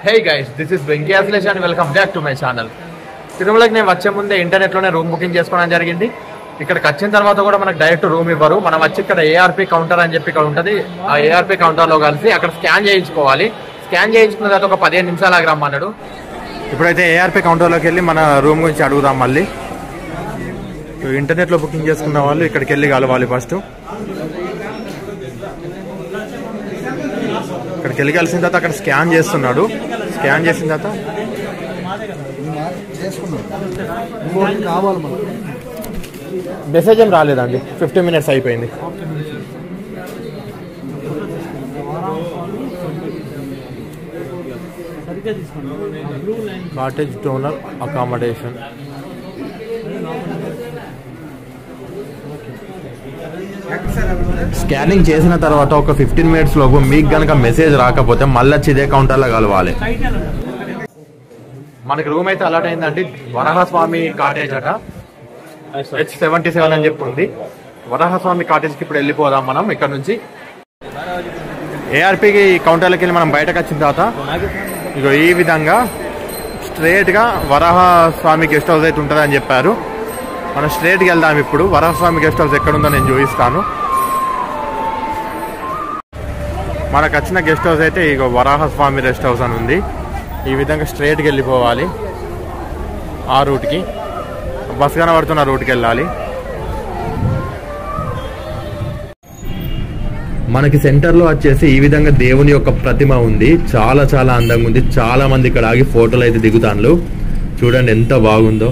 hey guys this is Venky Akhilesh and welcome back to my channel తిరుమలకి నేను వచ్చే ముందే ఇంటర్నెట్ లోనే రూమ్ బుకింగ్ చేసుకోవడం జరిగింది ఇక్కడికి వచ్చిన తర్వాత కూడా మనకు డైరెక్ట్ రూమ్ ఇవ్వరు మనం వచ్చి ఇక్కడ ఏఆర్పి కౌంటర్ అని చెప్పి ఇక్కడ ఉంటుంది ఆ ఏఆర్పి కౌంటర్ లో కలిసి అక్కడ స్కాన్ చేయించుకోవాలి స్కాన్ చేయించుకున్న తర్వాత ఒక పదిహేను నిమిషాలు ఆగి రమ్మన్నాడు ఇప్పుడైతే ఏఆర్పి కౌంటర్లోకి వెళ్ళి మన రూమ్ గురించి అడుగుదాం మళ్ళీ ఇంటర్నెట్ లో బుకింగ్ చేసుకున్న వాళ్ళు ఇక్కడికి వెళ్ళి కలవాలి ఫస్ట్ ఇక్కడికి వెళ్ళి కలిసిన తర్వాత అక్కడ స్కాన్ చేస్తున్నాడు స్కాన్ చేసిన తర్వాత ఇంకోటి కావాలి మనకు మెసేజ్ ఏం రాలేదండి ఫిఫ్టీన్ మినిట్స్ అయిపోయింది కాటేజ్ డోనర్ అకామిడేషన్ స్కానింగ్ చేసిన తర్వాత ఒక ఫిఫ్టీన్ మినిట్స్ లోపు మీకు గనక మెసేజ్ రాకపోతే మళ్ళీ వచ్చి ఇదే కౌంటర్లో కలవాలి మనకి రూమ్ అయితే అలాట్ అయిందండి వరహస్వామి కాటేజ్ అట హెచ్ సెవెంటీ సెవెన్ అని చెప్పి ఉంది వరహస్వామి కాటేజ్ కి ఇప్పుడు వెళ్ళిపోదాం మనం ఇక్కడ నుంచి ఏఆర్పికి కౌంటర్లకి వెళ్ళి మనం బయటకు వచ్చిన తర్వాత ఇగో ఈ విధంగా స్ట్రేట్ గా వరాహస్వామి గెస్ట్ హౌస్ అయితే ఉంటుందని చెప్పారు మనం స్ట్రేట్ గా వెళ్దాం ఇప్పుడు వరాహస్వామి గెస్ట్ హౌస్ ఎక్కడ ఉందో నేను చూపిస్తాను మనకు వచ్చిన గెస్ట్ హౌస్ అయితే ఇగో వరాహస్వామి రెస్ట్ హౌస్ అని ఉంది ఈ విధంగా స్ట్రేట్కి వెళ్ళిపోవాలి ఆ రూట్కి బస్ కనబడుతున్న రూట్కి వెళ్ళాలి మనకి సెంటర్లో వచ్చేసి ఈ విధంగా దేవుని యొక్క ప్రతిమ ఉంది చాలా చాలా అందంగా ఉంది చాలా మంది ఇక్కడ ఆగి ఫోటోలు అయితే దిగుతాను చూడండి ఎంత బాగుందో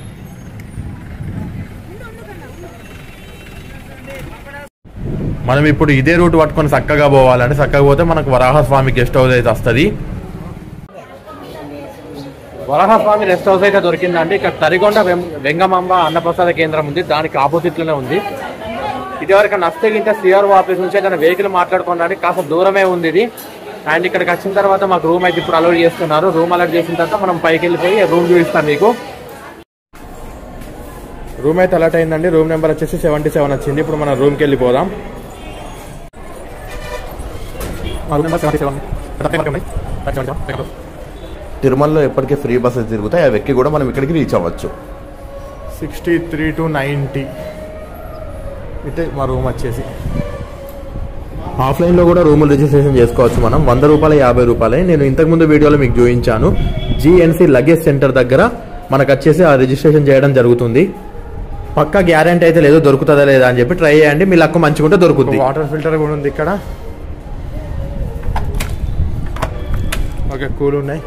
మనం ఇప్పుడు ఇదే రూట్ పట్టుకొని చక్కగా పోవాలంటే చక్కగా పోతే మనకు వరాహస్వామి గెస్ట్ హౌస్ అయితే వస్తుంది వరాహస్వామి రెస్ట్ హౌస్ అయితే దొరికిందండి ఇక్కడ తరిగొండ వెం- వెంగమాంబ అన్నప్రసాద కేంద్రం ఉంది దానికి ఆపోజిట్ లోనే ఉంది ఇది వరకు నష్టగింటే సిఆర్ఓ ఆఫీస్ నుంచి ఏదైనా వెహికల్ మాట్లాడుకోవడానికి కాస్త దూరమే ఉంది ఇది అండ్ ఇక్కడికి వచ్చిన తర్వాత మాకు రూమ్ అయితే ఇప్పుడు అలౌట్ చేస్తున్నారు రూమ్ అలౌట్ చేసిన తర్వాత మనం పైకి వెళ్ళిపోయి రూమ్ చూపిస్తాం మీకు రూమ్ అయితే అలర్ట్ అయిందండి రూమ్ నెంబర్ వచ్చేసి సెవెంటీ సెవెన్ వచ్చింది ఇప్పుడు మనం రూమ్కి వెళ్ళిపోదాం రూమ్ నెంబర్ సెవెంటీ సెవెన్ తిరుమలలో ఎప్పటికీ ఫ్రీ బస్సెస్ తిరుగుతాయి అవి ఎక్కి కూడా మనం ఇక్కడికి రీచ్ అవ్వచ్చు సిక్స్టీ త్రీ టు నైంటీ ఇటే మా రూమ్ వచ్చేసి ఆఫ్లైన్లో కూడా రూములు రిజిస్ట్రేషన్ చేసుకోవచ్చు మనం వంద రూపాయలు యాభై రూపాయలే నేను ఇంతకుముందు వీడియోలో మీకు చూపించాను జిఎన్సి లగేజ్ సెంటర్ దగ్గర మనకు వచ్చేసి ఆ రిజిస్ట్రేషన్ చేయడం జరుగుతుంది పక్కా గ్యారంటీ అయితే లేదు దొరుకుతుందా లేదా అని చెప్పి ట్రై చేయండి మీ లక్కు మంచిగుంటే దొరుకుతుంది వాటర్ ఫిల్టర్ కూడా ఉంది ఇక్కడ ఓకే కూల్ ఉన్నాయి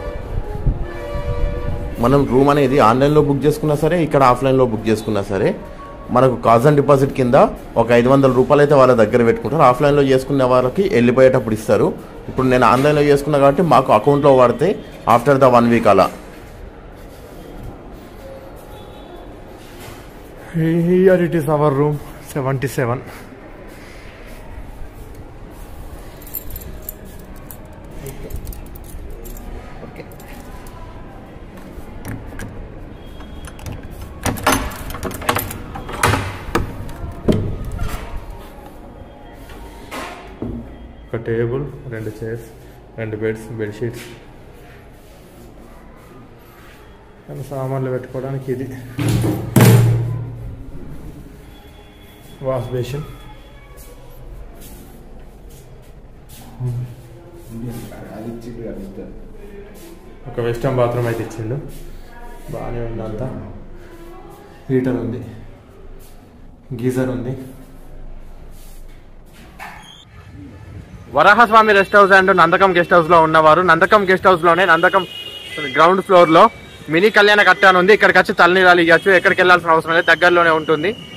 మనం రూమ్ అనేది ఆన్లైన్లో బుక్ చేసుకున్నా సరే ఇక్కడ ఆఫ్లైన్లో బుక్ చేసుకున్నా సరే మనకు కాజ్ అండ్ డిపాజిట్ కింద ఒక ఐదు వందల రూపాయలు అయితే వాళ్ళ దగ్గర పెట్టుకుంటారు ఆఫ్లైన్లో చేసుకునే వాళ్ళకి వెళ్ళిపోయేటప్పుడు ఇస్తారు ఇప్పుడు నేను ఆన్లైన్లో చేసుకున్నా కాబట్టి మాకు అకౌంట్లో వాడితే ఆఫ్టర్ ద వన్ వీక్ అలా here it is our room seventy seven ఒక టేబుల్ రెండు చైర్స్ రెండు బెడ్స్ బెడ్షీట్స్ కానీ సామాన్లు పెట్టుకోవడానికి ఇది వాష్ బేసిన్ ఒక వెస్టర్న్ బాత్రూమ్ అయితే ఇచ్చిండు బాగానే ఉంది అంతా హీటర్ ఉంది గీజర్ ఉంది Varahaswami rest house and Nandakam guest house లో ఉన్నవారు నందకం గెస్ట్ హౌస్ లోనే నందకం గ్రౌండ్ ఫ్లోర్ లో మినీ కళ్యాణ కట్ట అని ఉంది ఇక్కడికి వచ్చి తలనీరాలు ఇవ్వచ్చు ఎక్కడికి వెళ్ళాల్సిన అవసరం లేదు దగ్గరలోనే ఉంటుంది